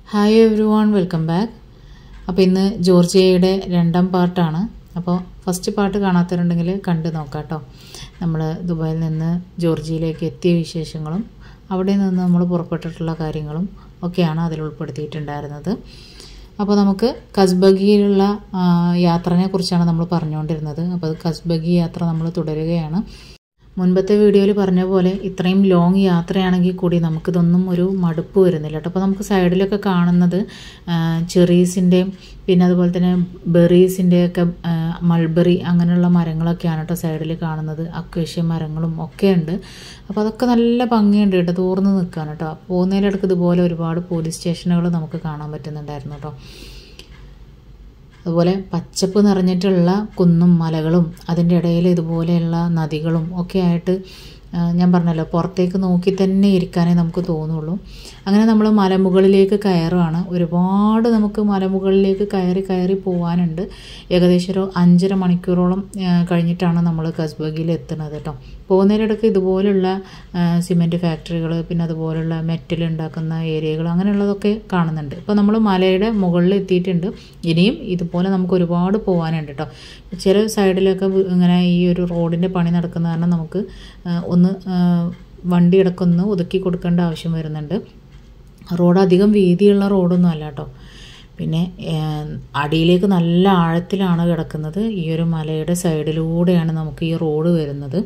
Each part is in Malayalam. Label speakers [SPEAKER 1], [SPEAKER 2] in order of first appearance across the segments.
[SPEAKER 1] hi everyone welcome back അപ്പോൾ ഇന്ന് ജോർജിയയുടെ രണ്ടാം പാർട്ടാണ് അപ്പോൾ ഫസ്റ്റ് പാർട്ട് കാണാത്തവരുണ്ടെങ്കിൽ കണ്ടു നോക്കാം കേട്ടോ നമ്മൾ ദുബായിൽ നിന്ന് ജോർജിയയിലേക്ക് എത്തിയ വിശേഷങ്ങളും അവിടെ നിന്ന് നമ്മൾ പുറപ്പെട്ടിട്ടുള്ള കാര്യങ്ങളും ഒക്കെയാണ് അതിൽ ഉൾപ്പെടുത്തിയിട്ടുണ്ടായിരുന്നത് അപ്പോൾ നമുക്ക് കസ്ബഗിയിലുള്ള ആ, യാത്രനെ കുറിച്ചാണ് നമ്മൾ പറഞ്ഞുകൊണ്ടിരുന്നത് അപ്പോൾ കസ്ബഗി യാത്ര നമ്മൾ തുടരുകയാണ് മുൻപത്തെ വീഡിയോയിൽ പറഞ്ഞ പോലെ ഇത്രയും ലോങ് യാത്രയാണെങ്കിൽ കൂടി നമുക്കിതൊന്നും ഒരു മടുപ്പ് വരുന്നില്ല കേട്ടോ അപ്പോൾ നമുക്ക് സൈഡിലൊക്കെ കാണുന്നത് ചെറീസിൻ്റെയും പിന്നെ അതുപോലെ തന്നെ ബെറീസിൻ്റെയൊക്കെ മൾബറി അങ്ങനെയുള്ള മരങ്ങളൊക്കെയാണ് കേട്ടോ സൈഡിൽ കാണുന്നത് അക്വേഷ്യ മരങ്ങളും ഒക്കെ ഉണ്ട് അപ്പോൾ അതൊക്കെ നല്ല ഭംഗിയുണ്ട് കേട്ടോ തോർന്ന് നിൽക്കുകയാണ് കേട്ടോ പോകുന്നതിലിടക്ക് ഇതുപോലെ ഒരുപാട് പോലീസ് സ്റ്റേഷനുകൾ നമുക്ക് കാണാൻ പറ്റുന്നുണ്ടായിരുന്നു കേട്ടോ അതുപോലെ പച്ചപ്പ് നിറഞ്ഞിട്ടുള്ള കുന്നും മലകളും അതിൻ്റെ ഇടയിൽ ഇതുപോലെയുള്ള നദികളും ഒക്കെ ആയിട്ട് ആ, ഞാൻ പറഞ്ഞല്ലോ പുറത്തേക്ക് നോക്കി തന്നെ ഇരിക്കാനേ നമുക്ക് തോന്നുള്ളൂ അങ്ങനെ നമ്മൾ മലമുകളിലേക്ക് കയറുകയാണ് ഒരുപാട് നമുക്ക് മലമുകളിലേക്ക് കയറി കയറി പോകാനുണ്ട് ഏകദേശം ഒരു അഞ്ചര മണിക്കൂറോളം ആ, കഴിഞ്ഞിട്ടാണ് നമ്മൾ കസ്ബഗിയിൽ എത്തുന്നത് കേട്ടോ പോകുന്നതിനിടയ്ക്ക് ഇതുപോലുള്ള സിമെൻറ്റ് ഫാക്ടറികൾ പിന്നെ അതുപോലുള്ള മെറ്റൽ ഉണ്ടാക്കുന്ന ഏരിയകൾ അങ്ങനെയുള്ളതൊക്കെ കാണുന്നുണ്ട് ഇപ്പോൾ നമ്മൾ മലയുടെ മുകളിൽ എത്തിയിട്ടുണ്ട് ഇനിയും ഇതുപോലെ നമുക്ക് ഒരുപാട് പോകാനുണ്ട് കേട്ടോ ചില സൈഡിലൊക്കെ വി- ഇങ്ങനെ ഈ ഒരു റോഡിൻ്റെ പണി നടക്കുന്ന കാരണം നമുക്ക് ആ, ഒന്ന് ആ, വണ്ടി ഇടക്കൊന്ന് ഒതുക്കി കൊടുക്കേണ്ട ആവശ്യം വരുന്നുണ്ട് റോഡ് അധികം വീതിയുള്ള റോഡൊന്നും അല്ല കേട്ടോ പിന്നെ ഏഹ്, അടിയിലേക്ക് നല്ല ആഴത്തിലാണ് കിടക്കുന്നത് ഈ ഒരു മലയുടെ സൈഡിലൂടെയാണ് നമുക്ക് ഈ റോഡ് വരുന്നത്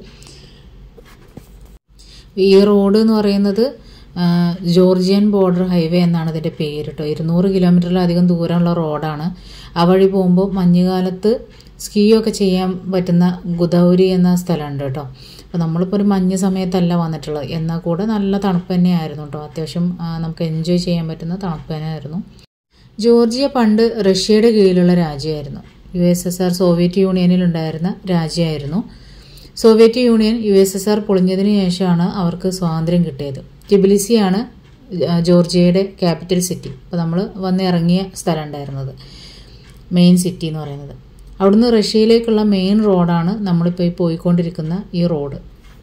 [SPEAKER 1] ഈ റോഡ് എന്ന് പറയുന്നത് ആ, ജോർജിയൻ ബോർഡർ ഹൈവേ എന്നാണ് ഇതിൻ്റെ പേര് കേട്ടോ ഇരുന്നൂറ് കിലോമീറ്ററിലധികം ദൂരമുള്ള റോഡാണ് ആ വഴി പോകുമ്പോൾ മഞ്ഞുകാലത്ത് സ്കീയൊക്കെ ചെയ്യാൻ പറ്റുന്ന ഗുദൗരി എന്ന സ്ഥലമുണ്ട് കേട്ടോ അപ്പോൾ നമ്മളിപ്പോൾ ഒരു മഞ്ഞ് സമയത്തല്ല വന്നിട്ടുള്ളത് എന്നാൽ കൂടെ നല്ല തണുപ്പ് തന്നെയായിരുന്നു കേട്ടോ അത്യാവശ്യം ആ, നമുക്ക് എൻജോയ് ചെയ്യാൻ പറ്റുന്ന തണുപ്പ് തന്നെയായിരുന്നു ജോർജിയ പണ്ട് റഷ്യയുടെ കീഴിലുള്ള രാജ്യമായിരുന്നു U S S R Soviet യൂണിയനിൽ ഉണ്ടായിരുന്ന രാജ്യമായിരുന്നു Soviet union U S S R പൊളിഞ്ഞതിന് ശേഷമാണ് അവർക്ക് സ്വാതന്ത്ര്യം കിട്ടിയത് ടിബിലിസിയാണ് ആ, ജോർജിയയുടെ ക്യാപിറ്റൽ സിറ്റി അപ്പോൾ നമ്മൾ വന്ന് ഇറങ്ങിയ സ്ഥലം ഉണ്ടായിരുന്നത് മെയിൻ സിറ്റി എന്ന് പറയുന്നത് അവിടുന്ന് റഷ്യയിലേക്കുള്ള മെയിൻ റോഡാണ് നമ്മളിപ്പോൾ ഈ പോയിക്കൊണ്ടിരിക്കുന്ന ഈ റോഡ്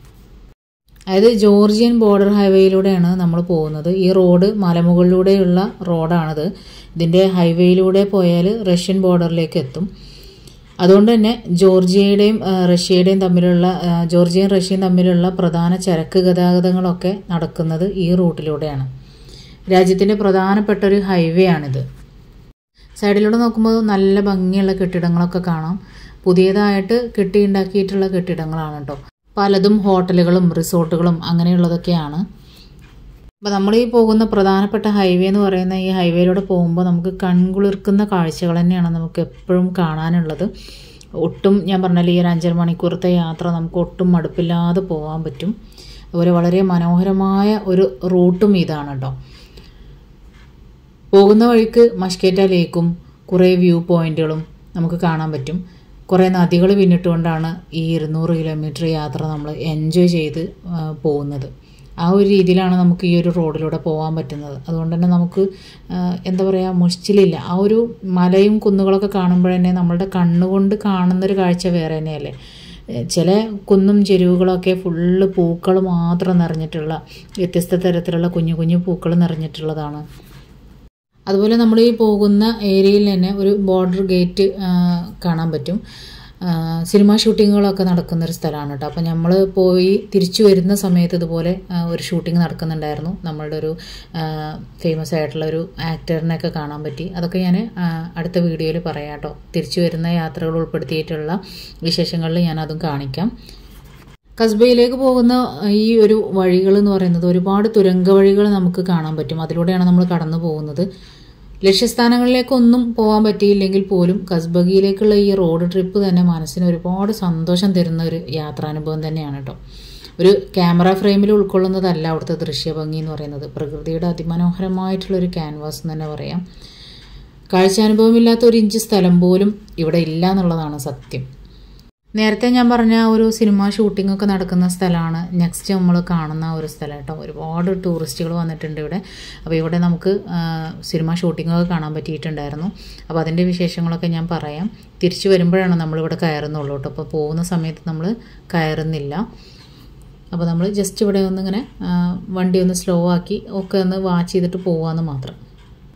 [SPEAKER 1] അതായത് ജോർജിയൻ ബോർഡർ ഹൈവേയിലൂടെയാണ് നമ്മൾ പോകുന്നത് ഈ റോഡ് മലമുകളിലൂടെയുള്ള റോഡാണിത് ഇതിൻ്റെ ഹൈവേയിലൂടെ പോയാൽ റഷ്യൻ ബോർഡറിലേക്ക് എത്തും അതുകൊണ്ട് തന്നെ ജോർജിയയുടെയും ആ, റഷ്യയുടെയും തമ്മിലുള്ള ആ, ജോർജിയയും റഷ്യയും തമ്മിലുള്ള പ്രധാന ചരക്ക് ഗതാഗതങ്ങളൊക്കെ നടക്കുന്നത് ഈ റൂട്ടിലൂടെയാണ് രാജ്യത്തിൻ്റെ പ്രധാനപ്പെട്ട ഒരു ഹൈവേ ആണിത് സൈഡിലൂടെ നോക്കുമ്പോൾ നല്ല ഭംഗിയുള്ള കെട്ടിടങ്ങളൊക്കെ കാണാം പുതിയതായിട്ട് കെട്ടിയുണ്ടാക്കിയിട്ടുള്ള കെട്ടിടങ്ങളാണ് കേട്ടോ പലതും ഹോട്ടലുകളും റിസോർട്ടുകളും അങ്ങനെയുള്ളതൊക്കെയാണ് അപ്പോൾ നമ്മൾ ഈ പോകുന്ന പ്രധാനപ്പെട്ട ഹൈവേ എന്ന് പറയുന്ന ഈ ഹൈവേയിലൂടെ പോകുമ്പോൾ നമുക്ക് കൺകുളിർക്കുന്ന കാഴ്ചകൾ തന്നെയാണ് നമുക്ക് എപ്പോഴും കാണാനുള്ളത് ഒട്ടും ഞാൻ പറഞ്ഞാൽ ഈ ഒരു അഞ്ചര മണിക്കൂറത്തെ യാത്ര നമുക്ക് ഒട്ടും മടുപ്പില്ലാതെ പോകാൻ പറ്റും അതുപോലെ വളരെ മനോഹരമായ ഒരു റൂട്ടും ഇതാണ് കേട്ടോ പോകുന്ന വഴിക്ക് മഷ്കേറ്റ ലേക്കും കുറേ വ്യൂ പോയിന്റുകളും നമുക്ക് കാണാൻ പറ്റും കുറേ നദികൾ പിന്നിട്ടുകൊണ്ടാണ് ഈ ഇരുന്നൂറ് കിലോമീറ്റർ യാത്ര നമ്മൾ എൻജോയ് ചെയ്ത് ആ, പോകുന്നത് ആ ഒരു രീതിയിലാണ് നമുക്ക് ഈ ഒരു റോഡിലൂടെ പോകാൻ പറ്റുന്നത് അതുകൊണ്ട് തന്നെ നമുക്ക് ആ, എന്താ പറയുക മുഷിച്ചിലില്ല ആ ഒരു മലയും കുന്നുകളൊക്കെ കാണുമ്പോൾ തന്നെ നമ്മളുടെ കണ്ണുകൊണ്ട് കാണുന്നൊരു കാഴ്ച വേറെ തന്നെയല്ലേ ഏ, ചില കുന്നും ചെരുവുകളൊക്കെ ഫുള്ള് പൂക്കൾ മാത്രം നിറഞ്ഞിട്ടുള്ള വ്യത്യസ്ത തരത്തിലുള്ള കുഞ്ഞു കുഞ്ഞു പൂക്കൾ നിറഞ്ഞിട്ടുള്ളതാണ് അതുപോലെ നമ്മൾ ഈ പോകുന്ന ഏരിയയിൽ തന്നെ ഒരു ബോർഡർ ഗേറ്റ് ആ, കാണാൻ പറ്റും ആ, സിനിമ ഷൂട്ടിങ്ങുകളൊക്കെ നടക്കുന്ന ഒരു സ്ഥലമാണ് കേട്ടോ അപ്പോൾ നമ്മൾ പോയി തിരിച്ചു വരുന്ന സമയത്ത് ഇതുപോലെ ആ, ഒരു ഷൂട്ടിംഗ് നടക്കുന്നുണ്ടായിരുന്നു നമ്മളുടെ ഒരു ഫേമസ് ആയിട്ടുള്ള ഒരു ആക്ടറിനെയൊക്കെ കാണാൻ പറ്റി അതൊക്കെ ഞാൻ അടുത്ത വീഡിയോയിൽ പറയാം കേട്ടോ തിരിച്ചു വരുന്ന യാത്രകൾ ഉൾപ്പെടുത്തിയിട്ടുള്ള വിശേഷങ്ങളിൽ ഞാൻ അതും കാണിക്കാം കസ്ബയിലേക്ക് പോകുന്ന ഈ ഒരു വഴികൾ എന്ന് പറയുന്നത് ഒരുപാട് തുരങ്ക വഴികൾ നമുക്ക് കാണാൻ പറ്റും അതിലൂടെയാണ് നമ്മൾ കടന്നു പോകുന്നത് ലക്ഷ്യസ്ഥാനങ്ങളിലേക്കൊന്നും പോകാൻ പറ്റിയില്ലെങ്കിൽ പോലും കസ്ബഗിയിലേക്കുള്ള ഈ റോഡ് ട്രിപ്പ് തന്നെ മനസ്സിന് ഒരുപാട് സന്തോഷം തരുന്ന ഒരു യാത്രാനുഭവം തന്നെയാണ് കേട്ടോ ഒരു ക്യാമറ ഫ്രെയിമിൽ ഉൾക്കൊള്ളുന്നതല്ല അവിടുത്തെ ദൃശ്യഭംഗി എന്ന് പറയുന്നത് പ്രകൃതിയുടെ അതിമനോഹരമായിട്ടുള്ള ഒരു ക്യാൻവാസ് എന്ന് തന്നെ പറയാം കാഴ്ചാനുഭവമില്ലാത്ത ഒരു ഇഞ്ച് സ്ഥലം പോലും ഇവിടെ ഇല്ല എന്നുള്ളതാണ് സത്യം നേരത്തെ ഞാൻ പറഞ്ഞ ആ ഒരു സിനിമ ഷൂട്ടിംഗ് ഒക്കെ നടക്കുന്ന സ്ഥലമാണ് നെക്സ്റ്റ് നമ്മൾ കാണുന്ന ഒരു സ്ഥലം കേട്ടോ ഒരുപാട് ടൂറിസ്റ്റുകൾ വന്നിട്ടുണ്ട് ഇവിടെ അപ്പോൾ ഇവിടെ നമുക്ക് ആ, സിനിമ ഷൂട്ടിംഗ് ഒക്കെ കാണാൻ പറ്റിയിട്ടുണ്ടായിരുന്നു അപ്പോൾ അതിൻ്റെ വിശേഷങ്ങളൊക്കെ ഞാൻ പറയാം തിരിച്ചു വരുമ്പോഴാണ് നമ്മളിവിടെ കയറുന്നുള്ളൂ കേട്ടോ അപ്പോൾ പോകുന്ന സമയത്ത് നമ്മൾ കയറുന്നില്ല അപ്പോൾ നമ്മൾ ജസ്റ്റ് ഇവിടെ ഒന്നിങ്ങനെ ആ, വണ്ടി ഒന്ന് സ്ലോ ആക്കി ഒക്കെ ഒന്ന് വാച്ച് ചെയ്തിട്ട് പോകാമെന്ന് മാത്രം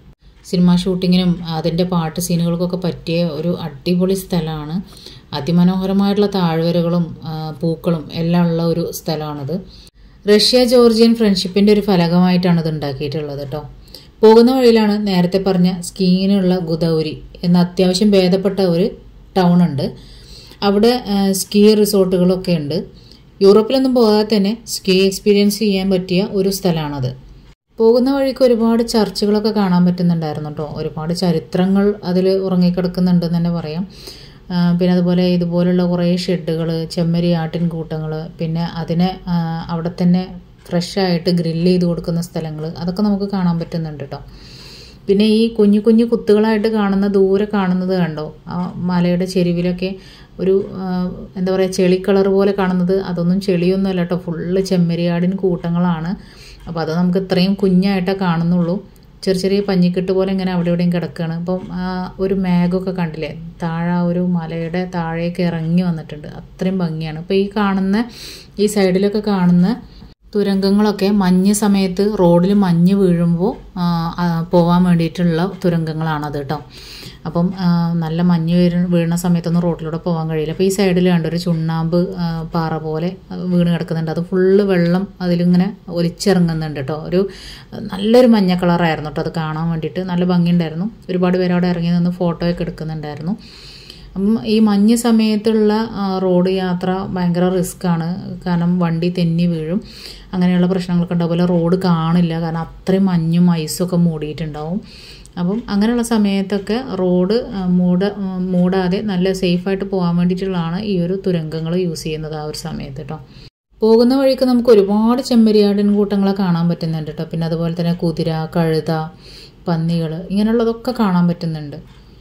[SPEAKER 1] സിനിമാ ഷൂട്ടിങ്ങിനും അതിൻ്റെ പാട്ട് സീനുകൾക്കൊക്കെ പറ്റിയ ഒരു അടിപൊളി സ്ഥലമാണ് അതിമനോഹരമായിട്ടുള്ള താഴ്വരകളും ആ, പൂക്കളും എല്ലാം ഉള്ള ഒരു സ്ഥലമാണിത് റഷ്യ ജോർജിയൻ ഫ്രണ്ട്ഷിപ്പിൻ്റെ ഒരു ഫലകമായിട്ടാണ് ഇത് ഉണ്ടാക്കിയിട്ടുള്ളത് കേട്ടോ പോകുന്ന വഴിയിലാണ് നേരത്തെ പറഞ്ഞ സ്കീയിനുള്ള ഗുദൗരി എന്ന അത്യാവശ്യം ഭേദപ്പെട്ട ഒരു ടൗൺ ഉണ്ട് അവിടെ ആ, സ്കീ റിസോർട്ടുകളൊക്കെ ഉണ്ട് യൂറോപ്പിലൊന്നും പോകാതെ തന്നെ സ്കീ എക്സ്പീരിയൻസ് ചെയ്യാൻ പറ്റിയ ഒരു സ്ഥലമാണത് പോകുന്ന വഴിക്ക് ഒരുപാട് ചർച്ചുകളൊക്കെ കാണാൻ പറ്റുന്നുണ്ടായിരുന്നു കേട്ടോ ഒരുപാട് ചരിത്രങ്ങൾ അതിൽ ഉറങ്ങിക്കിടക്കുന്നുണ്ടെന്ന് തന്നെ പറയാം ആ, പിന്നെ അതുപോലെ ഇതുപോലുള്ള കുറേ ഷെഡുകൾ ചെമ്മരി ആട്ടിൻ കൂട്ടങ്ങൾ പിന്നെ അതിനെ ആ, അവിടെ തന്നെ ഫ്രഷായിട്ട് ഗ്രില്ല് ചെയ്ത് കൊടുക്കുന്ന സ്ഥലങ്ങൾ അതൊക്കെ നമുക്ക് കാണാൻ പറ്റുന്നുണ്ട് കേട്ടോ പിന്നെ ഈ കുഞ്ഞു കുഞ്ഞു കുത്തുകളായിട്ട് കാണുന്ന ദൂരെ കാണുന്നത് കണ്ടോ ആ മലയുടെ ചെരുവിലൊക്കെ ഒരു ആ, എന്താ പറയുക ചെളി കളർ പോലെ കാണുന്നത് അതൊന്നും ചെളിയൊന്നുമല്ല കേട്ടോ ഫുള്ള് ചെമ്മരിയാടിൻ കൂട്ടങ്ങളാണ് അപ്പോൾ അത് നമുക്ക് ഇത്രയും കുഞ്ഞായിട്ടേ കാണുന്നുള്ളൂ ചെറിയ ചെറിയ പഞ്ഞിക്കെട്ട് പോലെ ഇങ്ങനെ അവിടെ ഇവിടെയും കിടക്കുകയാണ് അപ്പം ആ ഒരു മേഘമൊക്കെ കണ്ടില്ലേ താഴെ ആ ഒരു മലയുടെ താഴേക്ക് ഇറങ്ങി വന്നിട്ടുണ്ട് അത്രയും ഭംഗിയാണ് അപ്പോൾ ഈ കാണുന്ന ഈ സൈഡിലൊക്കെ കാണുന്ന തുരങ്കങ്ങളൊക്കെ മഞ്ഞ് സമയത്ത് റോഡിൽ മഞ്ഞ് വീഴുമ്പോൾ ആ, ആ, പോവാൻ വേണ്ടിയിട്ടുള്ള തുരങ്കങ്ങളാണത് കേട്ടോ അപ്പം ആ, നല്ല മഞ്ഞ് വീഴ വീഴുന്ന സമയത്തൊന്നും റോഡിലൂടെ പോകാൻ കഴിയില്ല അപ്പോൾ ഈ സൈഡിൽ കണ്ട ഒരു ചുണ്ണാമ്പ് ആ, പാറ പോലെ ആ, വീണ് കിടക്കുന്നുണ്ട് അത് ഫുള്ള് വെള്ളം അതിലിങ്ങനെ ഒലിച്ചിറങ്ങുന്നുണ്ട് കേട്ടോ ഒരു നല്ലൊരു മഞ്ഞ കളറായിരുന്നു കേട്ടോ അത് കാണാൻ വേണ്ടിയിട്ട് നല്ല ഭംഗിയുണ്ടായിരുന്നു ഒരുപാട് പേര് അവിടെ ഇറങ്ങി നിന്ന് ഫോട്ടോയൊക്കെ എടുക്കുന്നുണ്ടായിരുന്നു അപ്പം ഈ മഞ്ഞ് സമയത്തുള്ള ആ, റോഡ് യാത്ര ഭയങ്കര റിസ്ക്കാണ് കാരണം വണ്ടി തെന്നി വീഴും അങ്ങനെയുള്ള പ്രശ്നങ്ങളൊക്കെ ഉണ്ടാവും അതുപോലെ റോഡ് കാണില്ല കാരണം അത്രയും മഞ്ഞും ഐസും ഒക്കെ മൂടിയിട്ടുണ്ടാവും അപ്പം അങ്ങനെയുള്ള സമയത്തൊക്കെ റോഡ് ആ, മൂട ആ, മൂടാതെ നല്ല സേഫായിട്ട് പോകാൻ വേണ്ടിയിട്ടുള്ളതാണ് ഈ ഒരു തുരങ്കങ്ങൾ യൂസ് ചെയ്യുന്നത് ആ ഒരു സമയത്ത് കേട്ടോ പോകുന്ന വഴിക്ക് നമുക്ക് ഒരുപാട് ചെമ്മരിയാടിൻ കൂട്ടങ്ങളെ കാണാൻ പറ്റുന്നുണ്ട് കേട്ടോ പിന്നെ അതുപോലെ തന്നെ കുതിര കഴുത പന്നികൾ ഇങ്ങനെയുള്ളതൊക്കെ കാണാൻ പറ്റുന്നുണ്ട്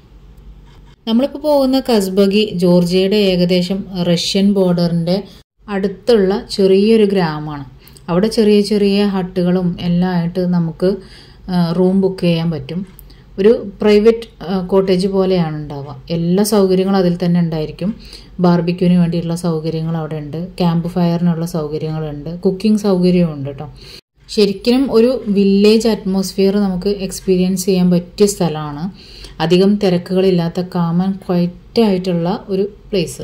[SPEAKER 1] നമ്മളിപ്പോൾ പോകുന്ന കസ്ബഗി ജോർജിയയുടെ ഏകദേശം റഷ്യൻ ബോർഡറിൻ്റെ അടുത്തുള്ള ചെറിയൊരു ഗ്രാമമാണ് അവിടെ ചെറിയ ചെറിയ ഹട്ടുകളും എല്ലാം ആയിട്ട് നമുക്ക് റൂം ബുക്ക് ചെയ്യാൻ പറ്റും ഒരു പ്രൈവറ്റ് കോട്ടേജ് പോലെയാണ് ഉണ്ടാവുക എല്ലാ സൗകര്യങ്ങളും അതിൽ തന്നെ ഉണ്ടായിരിക്കും ബാർബിക്യൂവിന് വേണ്ടിയിട്ടുള്ള സൗകര്യങ്ങൾ അവിടെ ഉണ്ട് ക്യാമ്പ് ഫയറിനുള്ള സൗകര്യങ്ങളുണ്ട് കുക്കിംഗ് സൗകര്യവും ഉണ്ട് കേട്ടോ ശരിക്കും ഒരു വില്ലേജ് അറ്റ്മോസ്ഫിയർ നമുക്ക് എക്സ്പീരിയൻസ് ചെയ്യാൻ പറ്റിയ സ്ഥലമാണ് അധികം തിരക്കുകളില്ലാത്ത കാമൻ ക്വയറ്റ് ആയിട്ടുള്ള ഒരു പ്ലേസ്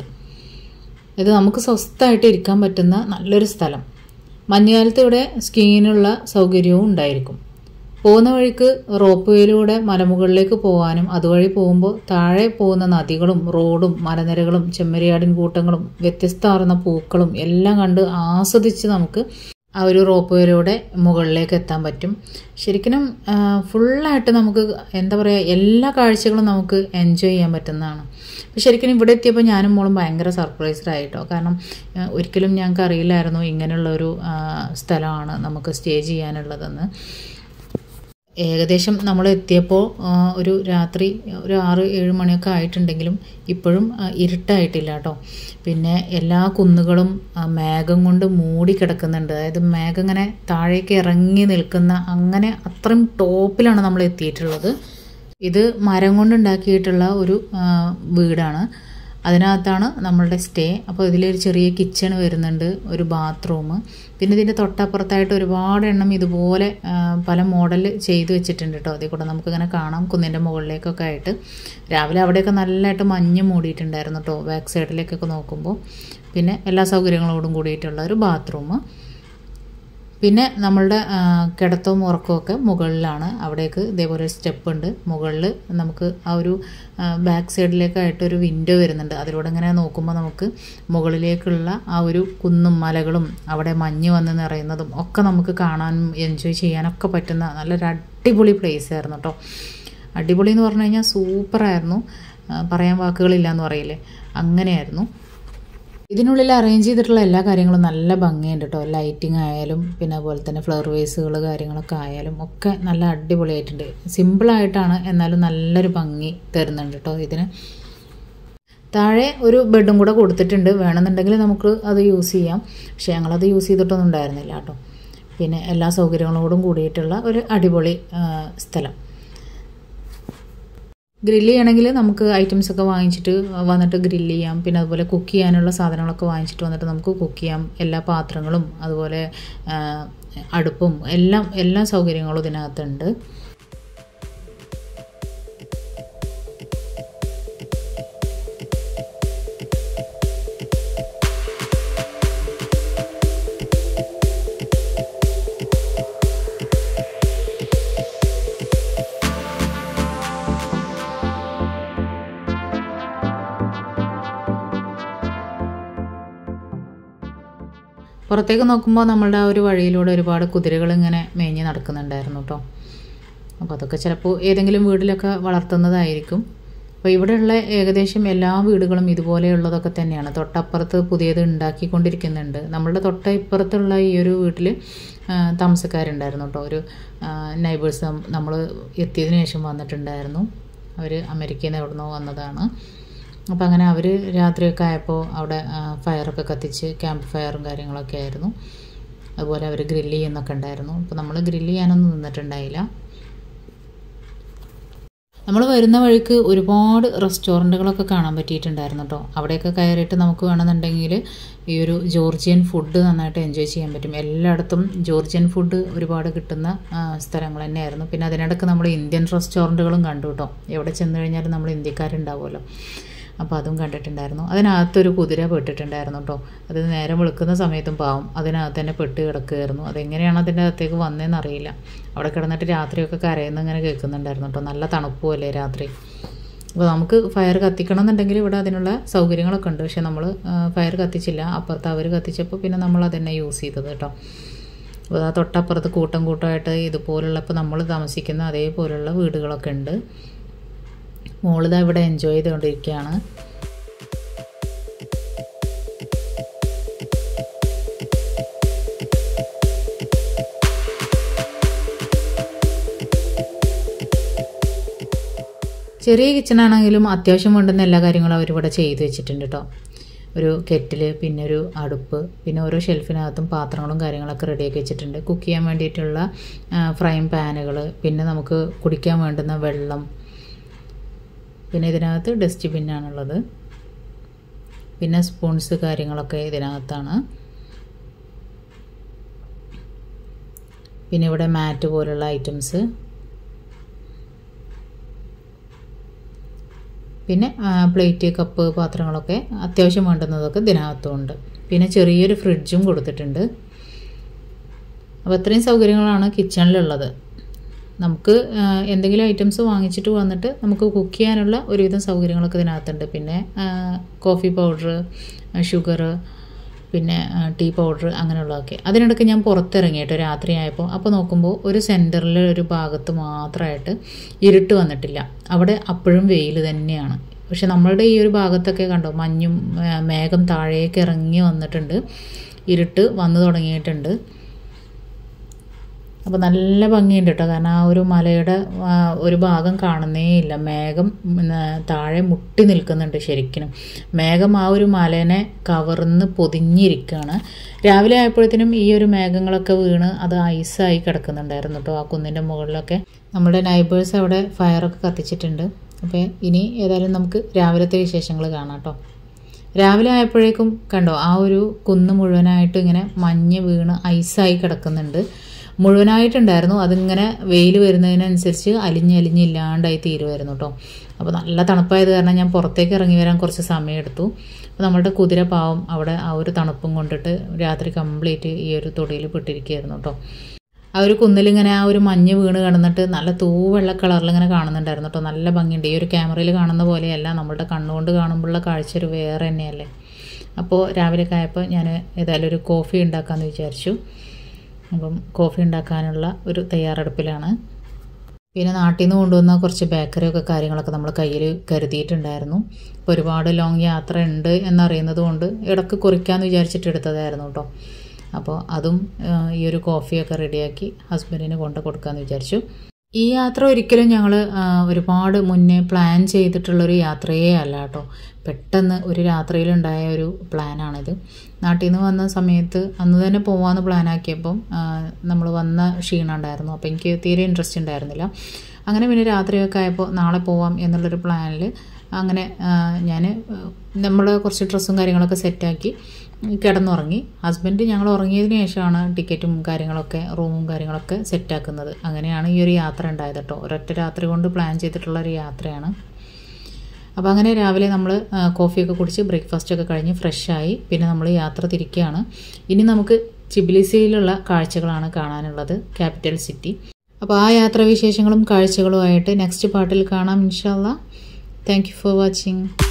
[SPEAKER 1] ഇത് നമുക്ക് സ്വസ്ഥമായിട്ട് ഇരിക്കാൻ പറ്റുന്ന നല്ലൊരു സ്ഥലം മഞ്ഞുകാലത്ത് ഇവിടെ സ്കീയിനുള്ള സൗകര്യവും ഉണ്ടായിരിക്കും പോകുന്ന വഴിക്ക് റോപ്പ് വേയിലൂടെ മലമുകളിലേക്ക് പോകാനും അതുവഴി പോകുമ്പോൾ താഴെ പോകുന്ന നദികളും റോഡും മലനിരകളും ചെമ്മരിയാടിൻ കൂട്ടങ്ങളും വ്യത്യസ്തമാർന്ന പൂക്കളും എല്ലാം കണ്ട് ആസ്വദിച്ച് നമുക്ക് ആ ഒരു റോപ്പ് വേയിലൂടെ മുകളിലേക്ക് എത്താൻ പറ്റും ശരിക്കും ഫുള്ളായിട്ട് നമുക്ക് എന്താ പറയുക എല്ലാ കാഴ്ചകളും നമുക്ക് എൻജോയ് ചെയ്യാൻ പറ്റുന്നതാണ് അപ്പോൾ ശരിക്കും ഇവിടെ എത്തിയപ്പോൾ ഞാനും മോളും ഭയങ്കര സർപ്രൈസ്ഡ് ആയിട്ടോ കാരണം ആ, ഒരിക്കലും ഞങ്ങൾക്ക് അറിയില്ലായിരുന്നു ഇങ്ങനെയുള്ള ഒരു ആ, സ്ഥലമാണ് നമുക്ക് സ്റ്റേ ചെയ്യാനുള്ളതെന്ന് ഏകദേശം നമ്മൾ എത്തിയപ്പോൾ ആ, ഒരു രാത്രി ഒരു ആറ് ഏഴ് മണിയൊക്കെ ആയിട്ടുണ്ടെങ്കിലും ഇപ്പോഴും ആ, ഇരുട്ടായിട്ടില്ല കേട്ടോ പിന്നെ എല്ലാ കുന്നുകളും ആ, മേഘം കൊണ്ട് മൂടി കിടക്കുന്നുണ്ട് അതായത് മേഘം ഇങ്ങനെ താഴേക്ക് ഇറങ്ങി നിൽക്കുന്ന അങ്ങനെ അത്രയും ടോപ്പിലാണ് നമ്മൾ എത്തിയിട്ടുള്ളത് ഇത് മരം കൊണ്ടുണ്ടാക്കിയിട്ടുള്ള ഒരു ആ, വീടാണ് അതിനകത്താണ് നമ്മളുടെ സ്റ്റേ അപ്പോൾ ഇതിലൊരു ചെറിയ കിച്ചൺ വരുന്നുണ്ട് ഒരു ബാത്റൂം പിന്നെ ഇതിൻ്റെ തൊട്ടപ്പുറത്തായിട്ട് ഒരുപാട് എണ്ണം ഇതുപോലെ ആ, പല മോഡൽ ചെയ്തു വെച്ചിട്ടുണ്ട് കേട്ടോ അതിൽ കൂടെ നമുക്കിങ്ങനെ കാണാം കുന്നിൻ്റെ മുകളിലേക്കൊക്കെ ആയിട്ട് രാവിലെ അവിടെയൊക്കെ നല്ലതായിട്ട് മഞ്ഞ് മൂടിയിട്ടുണ്ടായിരുന്നു കേട്ടോ ബാക്ക് സൈഡിലേക്കൊക്കെ നോക്കുമ്പോൾ പിന്നെ എല്ലാ സൗകര്യങ്ങളോടും കൂടിയിട്ടുള്ള ഒരു ബാത്റൂം പിന്നെ നമ്മളുടെ ആ, കിടത്തവും ഉറക്കവും ഒക്കെ മുകളിലാണ് അവിടേക്ക് ഇതേപോലെ ഒരു സ്റ്റെപ്പ് ഉണ്ട് മുകളിൽ നമുക്ക് ആ ഒരു ബാക്ക് സൈഡിലേക്കായിട്ട് ഒരു വിൻഡോ വരുന്നുണ്ട് അതിലൂടെ ഇങ്ങനെ നോക്കുമ്പോൾ നമുക്ക് മുകളിലേക്കുള്ള ആ ഒരു കുന്നും മലകളും അവിടെ മഞ്ഞ് വന്ന് നിറയുന്നതും ഒക്കെ നമുക്ക് കാണാനും എൻജോയ് ചെയ്യാനൊക്കെ പറ്റുന്ന നല്ലൊരു അടിപൊളി പ്ലേസ് ആയിരുന്നു കേട്ടോ അടിപൊളി എന്ന് പറഞ്ഞു കഴിഞ്ഞാൽ സൂപ്പറായിരുന്നു ആ, പറയാൻ വാക്കുകളില്ല എന്ന് പറയില്ലേ അങ്ങനെയായിരുന്നു ഇതിനുള്ളിൽ അറേഞ്ച് ചെയ്തിട്ടുള്ള എല്ലാ കാര്യങ്ങളും നല്ല ഭംഗിയുണ്ട് കേട്ടോ ലൈറ്റിംഗ് ആയാലും പിന്നെ അതുപോലെ തന്നെ ഫ്ലവർ വേസുകൾ കാര്യങ്ങളൊക്കെ ആയാലും ഒക്കെ നല്ല അടിപൊളിയായിട്ടുണ്ട് സിമ്പിളായിട്ടാണ് എന്നാലും നല്ലൊരു ഭംഗി തരുന്നുണ്ട് കേട്ടോ ഇതിന് താഴെ ഒരു ബെഡും കൂടെ കൊടുത്തിട്ടുണ്ട് വേണമെന്നുണ്ടെങ്കിൽ നമുക്ക് അത് യൂസ് ചെയ്യാം പക്ഷേ ഞങ്ങളത് യൂസ് ചെയ്തിട്ടൊന്നും ഉണ്ടായിരുന്നില്ല കേട്ടോ പിന്നെ എല്ലാ സൗകര്യങ്ങളോടും കൂടിയിട്ടുള്ള ഒരു അടിപൊളി ആ, സ്ഥലം ഗ്രില്ല് ചെയ്യണമെങ്കിൽ നമുക്ക് ഐറ്റംസ് ഒക്കെ വാങ്ങിച്ചിട്ട് വന്നിട്ട് ഗ്രില്ല് ചെയ്യാം പിന്നെ അതുപോലെ കുക്ക് ചെയ്യാനുള്ള സാധനങ്ങളൊക്കെ വാങ്ങിച്ചിട്ട് വന്നിട്ട് നമുക്ക് കുക്ക് ചെയ്യാം എല്ലാ പാത്രങ്ങളും അതുപോലെ ആ, അടുപ്പും എല്ലാം എല്ലാ സൗകര്യങ്ങളും ഇതിനകത്തുണ്ട് പുറത്തേക്ക് നോക്കുമ്പോൾ നമ്മളുടെ ആ ഒരു വഴിയിലൂടെ ഒരുപാട് കുതിരകൾ ഇങ്ങനെ മേഞ്ഞ് നടക്കുന്നുണ്ടായിരുന്നു കേട്ടോ അപ്പോൾ അതൊക്കെ ചിലപ്പോൾ ഏതെങ്കിലും വീട്ടിലൊക്കെ വളർത്തുന്നതായിരിക്കും അപ്പോൾ ഇവിടെയുള്ള ഏകദേശം എല്ലാ വീടുകളും ഇതുപോലെയുള്ളതൊക്കെ തന്നെയാണ് തൊട്ടപ്പുറത്ത് പുതിയത് ഉണ്ടാക്കിക്കൊണ്ടിരിക്കുന്നുണ്ട് നമ്മളുടെ തൊട്ട ഇപ്പുറത്തുള്ള ഈ ഒരു വീട്ടിൽ താമസക്കാരുണ്ടായിരുന്നു കേട്ടോ ഒരു നൈബേഴ്സ് നമ്മൾ എത്തിയതിനു ശേഷം വന്നിട്ടുണ്ടായിരുന്നു അവർ അമേരിക്കയിൽ നിന്ന് എവിടുന്നോ വന്നതാണ് അപ്പോൾ അങ്ങനെ അവർ രാത്രിയൊക്കെ ആയപ്പോൾ അവിടെ ഫയറൊക്കെ കത്തിച്ച് ക്യാമ്പ് ഫയറും കാര്യങ്ങളൊക്കെ ആയിരുന്നു അതുപോലെ അവർ ഗ്രില്ല് ചെയ്യുന്നൊക്കെ ഉണ്ടായിരുന്നു അപ്പോൾ നമ്മൾ ഗ്രില്ല് ചെയ്യാനൊന്നും നിന്നിട്ടുണ്ടായില്ല നമ്മൾ വരുന്ന വഴിക്ക് ഒരുപാട് റെസ്റ്റോറൻറ്റുകളൊക്കെ കാണാൻ പറ്റിയിട്ടുണ്ടായിരുന്നു കേട്ടോ അവിടെയൊക്കെ കയറിയിട്ട് നമുക്ക് വേണമെന്നുണ്ടെങ്കിൽ ഈ ഒരു ജോർജിയൻ ഫുഡ് നന്നായിട്ട് എൻജോയ് ചെയ്യാൻ പറ്റും എല്ലായിടത്തും ജോർജിയൻ ഫുഡ് ഒരുപാട് കിട്ടുന്ന സ്ഥലങ്ങൾ തന്നെയായിരുന്നു പിന്നെ അതിനിടയ്ക്ക് നമ്മൾ ഇന്ത്യൻ റെസ്റ്റോറൻറ്റുകളും കണ്ടു കേട്ടോ എവിടെ ചെന്ന് കഴിഞ്ഞാലും നമ്മൾ ഇന്ത്യക്കാരുണ്ടാവുമല്ലോ അപ്പോൾ അതും കണ്ടിട്ടുണ്ടായിരുന്നു അതിനകത്തൊരു കുതിര പെട്ടിട്ടുണ്ടായിരുന്നു കേട്ടോ അത് നേരെ വെളുക്കുന്ന സമയത്തും പാവം അതിനകത്ത് തന്നെ പെട്ട് കിടക്കുകയായിരുന്നു അതെങ്ങനെയാണ് അതിൻ്റെ അകത്തേക്ക് വന്നതെന്ന് അറിയില്ല അവിടെ കിടന്നിട്ട് രാത്രിയൊക്കെ കരയുന്ന ഇങ്ങനെ കേൾക്കുന്നുണ്ടായിരുന്നു കേട്ടോ നല്ല തണുപ്പുമല്ലേ രാത്രി അപ്പോൾ നമുക്ക് ഫയർ കത്തിക്കണം എന്നുണ്ടെങ്കിൽ ഇവിടെ അതിനുള്ള സൗകര്യങ്ങളൊക്കെ ഉണ്ട് പക്ഷേ നമ്മൾ ഫയർ കത്തിച്ചില്ല അപ്പുറത്ത് അവർ കത്തിച്ചപ്പോൾ പിന്നെ നമ്മൾ അതന്നെ യൂസ് ചെയ്തത് കേട്ടോ അപ്പോൾ ആ തൊട്ടപ്പുറത്ത് കൂട്ടം കൂട്ടമായിട്ട് ഇതുപോലുള്ള ഇപ്പോൾ നമ്മൾ താമസിക്കുന്ന അതേപോലുള്ള വീടുകളൊക്കെ ഉണ്ട് മോളിതാ ഇവിടെ എൻജോയ് ചെയ്തുകൊണ്ടിരിക്കുകയാണ് ചെറിയ കിച്ചണാണെങ്കിലും അത്യാവശ്യം വേണ്ടുന്ന എല്ലാ കാര്യങ്ങളും അവരിവിടെ ചെയ്തു വെച്ചിട്ടുണ്ട് കേട്ടോ ഒരു കെറ്റിൽ പിന്നെ ഒരു അടുപ്പ് പിന്നെ ഓരോ ഷെൽഫിനകത്തും പാത്രങ്ങളും കാര്യങ്ങളൊക്കെ റെഡിയാക്കി വെച്ചിട്ടുണ്ട് കുക്ക് ചെയ്യാൻ വേണ്ടിയിട്ടുള്ള ഫ്രൈങ് പാനുകൾ പിന്നെ നമുക്ക് കുടിക്കാൻ വേണ്ടുന്ന വെള്ളം പിന്നെ ഇതിനകത്ത് ഡസ്റ്റ് ബിന്നാണുള്ളത് പിന്നെ സ്പൂൺസ് കാര്യങ്ങളൊക്കെ ഇതിനകത്താണ് പിന്നെ ഇവിടെ മാറ്റ് പോലുള്ള ഐറ്റംസ് പിന്നെ പ്ലേറ്റ് കപ്പ് പാത്രങ്ങളൊക്കെ അത്യാവശ്യം വേണ്ടുന്നതൊക്കെ ഇതിനകത്തുമുണ്ട് പിന്നെ ചെറിയൊരു ഫ്രിഡ്ജും കൊടുത്തിട്ടുണ്ട് അപ്പോൾ ഇത്രയും സൗകര്യങ്ങളാണ് കിച്ചണിലുള്ളത് നമുക്ക് എന്തെങ്കിലും ഐറ്റംസ് വാങ്ങിച്ചിട്ട് വന്നിട്ട് നമുക്ക് കുക്ക് ചെയ്യാനുള്ള ഒരുവിധം സൗകര്യങ്ങളൊക്കെ ഇതിനകത്തുണ്ട് പിന്നെ കോഫി പൗഡർ ഷുഗർ പിന്നെ ടീ പൗഡർ അങ്ങനെയുള്ളതൊക്കെ അതിനിടയ്ക്ക് ഞാൻ പുറത്തിറങ്ങിയിട്ട് രാത്രിയായപ്പോൾ അപ്പോൾ നോക്കുമ്പോൾ ഒരു സെൻറ്ററിൽ ഒരു ഭാഗത്ത് മാത്രമായിട്ട് ഇരുട്ട് വന്നിട്ടില്ല അവിടെ അപ്പോഴും വെയിൽ തന്നെയാണ് പക്ഷെ നമ്മളുടെ ഈ ഒരു ഭാഗത്തൊക്കെ കണ്ടോ മഞ്ഞും മേഘം താഴേക്ക് ഇറങ്ങി വന്നിട്ടുണ്ട് ഇരുട്ട് വന്നു തുടങ്ങിയിട്ടുണ്ട് അപ്പോൾ നല്ല ഭംഗിയുണ്ട് കേട്ടോ കാരണം ആ ഒരു മലയുടെ ഒരു ഭാഗം കാണുന്നേ ഇല്ല മേഘം താഴെ മുട്ടി നിൽക്കുന്നുണ്ട് ശരിക്കും മേഘം ആ ഒരു മലേനെ കവർന്ന് പൊതിഞ്ഞിരിക്കുകയാണ് രാവിലെ ആയപ്പോഴത്തേനും ഈ ഒരു മേഘങ്ങളൊക്കെ വീണ് അത് ഐസായി കിടക്കുന്നുണ്ടായിരുന്നു കേട്ടോ ആ കുന്നിൻ്റെ മുകളിലൊക്കെ നമ്മുടെ നൈബേഴ്സ് അവിടെ ഫയറൊക്കെ കത്തിച്ചിട്ടുണ്ട് അപ്പോൾ ഇനി ഏതായാലും നമുക്ക് രാവിലത്തെ വിശേഷങ്ങൾ കാണാം കേട്ടോ രാവിലെ ആയപ്പോഴേക്കും കണ്ടോ ആ ഒരു കുന്ന് മുഴുവനായിട്ട് ഇങ്ങനെ മഞ്ഞ് വീണ് ഐസായി കിടക്കുന്നുണ്ട് മുഴുവനായിട്ടുണ്ടായിരുന്നു അതിങ്ങനെ വെയിൽ വരുന്നതിനനുസരിച്ച് അലിഞ്ഞലിഞ്ഞില്ലാണ്ടായി തീരുമായിരുന്നു കേട്ടോ അപ്പോൾ നല്ല തണുപ്പായത് കാരണം ഞാൻ പുറത്തേക്ക് ഇറങ്ങി വരാൻ കുറച്ച് സമയമെടുത്തു അപ്പോൾ നമ്മളുടെ കുതിര പാവം അവിടെ ആ ഒരു തണുപ്പും കൊണ്ടിട്ട് രാത്രി കംപ്ലീറ്റ് ഈ ഒരു തൊടിയിൽ പെട്ടിരിക്കുകയായിരുന്നു കേട്ടോ ആ ഒരു കുന്നിലിങ്ങനെ ആ ഒരു മഞ്ഞ് വീണ് കിടന്നിട്ട് നല്ല തൂവെള്ള കളറിൽ ഇങ്ങനെ കാണുന്നുണ്ടായിരുന്നു കേട്ടോ നല്ല ഭംഗിയുണ്ട് ഈ ഒരു ക്യാമറയിൽ കാണുന്ന പോലെയല്ല നമ്മളുടെ കണ്ണുകൊണ്ട് കാണുമ്പോഴുള്ള കാഴ്ച ഒരു വേറെ തന്നെയല്ലേ അപ്പോൾ രാവിലെ ആയപ്പോൾ ഞാൻ ഏതായാലും ഒരു കോഫി ഉണ്ടാക്കാമെന്ന് വിചാരിച്ചു അപ്പം കോഫി ഉണ്ടാക്കാനുള്ള ഒരു തയ്യാറെടുപ്പിലാണ് പിന്നെ നാട്ടിൽ നിന്ന് കൊണ്ടുവന്ന കുറച്ച് ബേക്കറിയൊക്കെ കാര്യങ്ങളൊക്കെ നമ്മൾ കയ്യിൽ കരുതിയിട്ടുണ്ടായിരുന്നു ഇപ്പോൾ ഒരുപാട് ലോങ് യാത്ര ഉണ്ട് എന്നറിയുന്നത് കൊണ്ട് ഇടക്ക് കുറിക്കാമെന്ന് വിചാരിച്ചിട്ട് എടുത്തതായിരുന്നു കേട്ടോ അപ്പോൾ അതും ഈ ഒരു കോഫിയൊക്കെ റെഡിയാക്കി ഹസ്ബൻഡിന് കൊണ്ട് കൊടുക്കാമെന്ന് വിചാരിച്ചു ഈ യാത്ര ഒരിക്കലും ഞങ്ങൾ ഒരുപാട് മുന്നേ പ്ലാൻ ചെയ്തിട്ടുള്ളൊരു യാത്രയേ അല്ല കേട്ടോ പെട്ടെന്ന് ഒരു രാത്രിയിലുണ്ടായ ഒരു പ്ലാനാണിത് നാട്ടിൽ നിന്ന് വന്ന സമയത്ത് അന്ന് തന്നെ പോകാമെന്ന് പ്ലാനാക്കിയപ്പം നമ്മൾ വന്ന ക്ഷീണം ഉണ്ടായിരുന്നു അപ്പോൾ എനിക്ക് തീരെ ഇൻട്രസ്റ്റ് ഉണ്ടായിരുന്നില്ല അങ്ങനെ പിന്നെ രാത്രിയൊക്കെ ആയപ്പോൾ നാളെ പോവാം എന്നുള്ളൊരു പ്ലാനിൽ അങ്ങനെ ഞാൻ നമ്മൾ കുറച്ച് ഡ്രസ്സും കാര്യങ്ങളൊക്കെ സെറ്റാക്കി കിടന്നുറങ്ങി ഹസ്ബൻഡ് ഞങ്ങൾ ഉറങ്ങിയതിന് ശേഷമാണ് ടിക്കറ്റും കാര്യങ്ങളൊക്കെ റൂമും കാര്യങ്ങളൊക്കെ സെറ്റാക്കുന്നത് അങ്ങനെയാണ് ഈ ഒരു യാത്ര ഉണ്ടായത് കേട്ടോ ഒരൊറ്റ രാത്രി കൊണ്ട് പ്ലാൻ ചെയ്തിട്ടുള്ള ഒരു യാത്രയാണ് അപ്പോൾ അങ്ങനെ രാവിലെ നമ്മൾ കോഫിയൊക്കെ കുടിച്ച് ബ്രേക്ക്ഫാസ്റ്റ് ഒക്കെ കഴിഞ്ഞ് ഫ്രഷായി പിന്നെ നമ്മൾ യാത്ര തിരിക്കുകയാണ് ഇനി നമുക്ക് ചിബിലിസിയിലുള്ള കാഴ്ചകളാണ് കാണാനുള്ളത് ക്യാപിറ്റൽ സിറ്റി അപ്പോൾ ആ യാത്രാവിശേഷങ്ങളും കാഴ്ചകളുമായിട്ട് നെക്സ്റ്റ് പാർട്ടിൽ കാണാം ഇൻഷാല്ല താങ്ക് യു ഫോർ വാച്ചിങ്